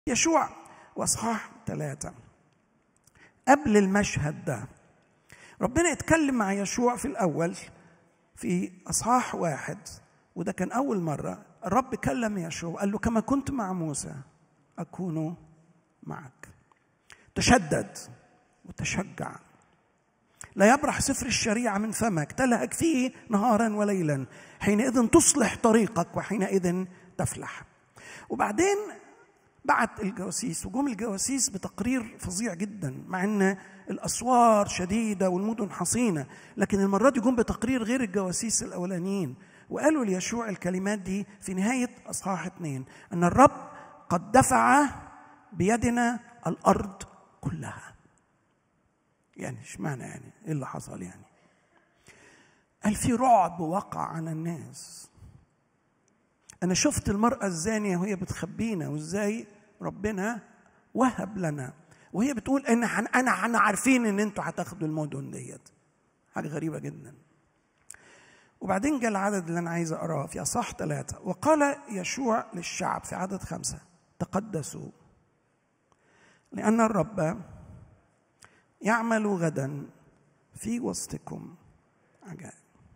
يشوع واصحاح ثلاثه قبل المشهد ده ربنا يتكلم مع يشوع في الاول في اصحاح واحد وده كان اول مره الرب كلم يشوع قال له كما كنت مع موسى اكون معك تشدد وتشجع لا يبرح سفر الشريعه من فمك تلهج فيه نهارا وليلا حينئذ تصلح طريقك وحينئذ تفلح وبعدين بعت الجواسيس وجم الجواسيس بتقرير فظيع جدا مع ان الاسوار شديده والمدن حصينه لكن المره دي جم بتقرير غير الجواسيس الاولانيين وقالوا ليشوع الكلمات دي في نهايه اصحاح اثنين ان الرب قد دفع بيدنا الارض كلها يعني اشمعنى يعني ايه اللي حصل يعني قال في رعب وقع على الناس انا شفت المراه الزانيه وهي بتخبينا وازاي ربنا وهب لنا وهي بتقول ان انا انا عارفين ان انتوا هتاخدوا المدن ديت حاجه غريبه جدا وبعدين جاء العدد اللي انا عايز اقراه في اصح ثلاثه وقال يشوع للشعب في عدد خمسه تقدسوا لان الرب يعمل غدا في وسطكم عجائب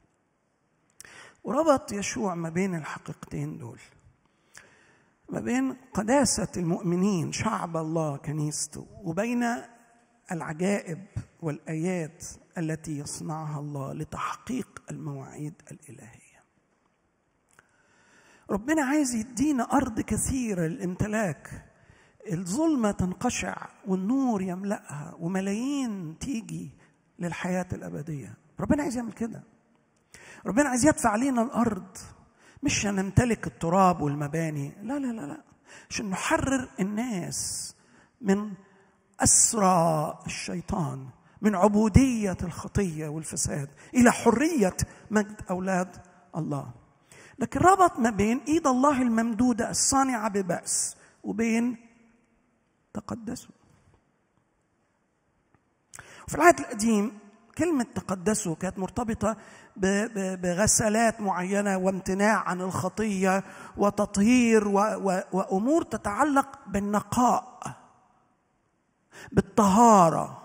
وربط يشوع ما بين الحقيقتين دول ما بين قداسة المؤمنين شعب الله كنيسته وبين العجائب والآيات التي يصنعها الله لتحقيق المواعيد الإلهية ربنا عايز يدينا أرض كثيرة للامتلاك الظلمة تنقشع والنور يملأها وملايين تيجي للحياة الأبدية ربنا عايز يعمل كده ربنا عايز يدفع علينا الأرض مش عشان نمتلك التراب والمباني لا لا لا لا عشان نحرر الناس من أسرى الشيطان من عبودية الخطية والفساد إلى حرية مجد أولاد الله لكن ربط ما بين إيد الله الممدودة الصانعة ببأس وبين تقدسوا في العهد القديم كلمة تقدسوا كانت مرتبطة بغسلات معينة وامتناع عن الخطية وتطهير وأمور تتعلق بالنقاء بالطهارة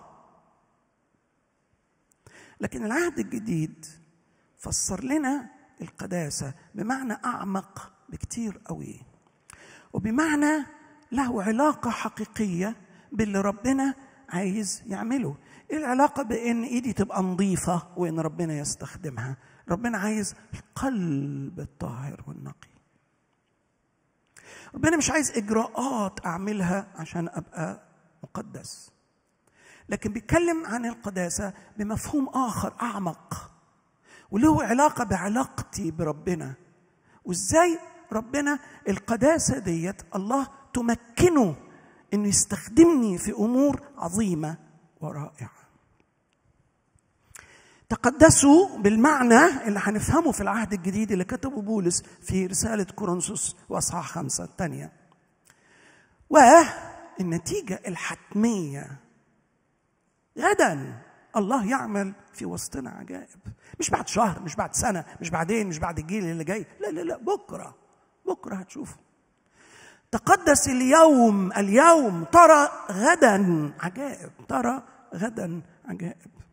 لكن العهد الجديد فسر لنا القداسة بمعنى أعمق بكتير قوي وبمعنى له علاقة حقيقية باللي ربنا عايز يعمله ايه العلاقة بان ايدي تبقى نظيفة وان ربنا يستخدمها ربنا عايز القلب الطاهر والنقي ربنا مش عايز اجراءات اعملها عشان ابقى مقدس لكن بيتكلم عن القداسة بمفهوم آخر أعمق وله علاقة بعلاقتي بربنا وإزاي ربنا القداسة ديت الله تمكنه انه يستخدمني في امور عظيمه ورائعه تقدسوا بالمعنى اللي هنفهمه في العهد الجديد اللي كتبه بولس في رسالة كورنثوس وأصحاح خمسة الثانية والنتيجة الحتمية غدا الله يعمل في وسطنا عجائب مش بعد شهر مش بعد سنة مش بعدين مش بعد الجيل اللي جاي لا لا لا بكرة بكرة هتشوفوا تقدس اليوم اليوم ترى غدا عجائب ترى غدا عجائب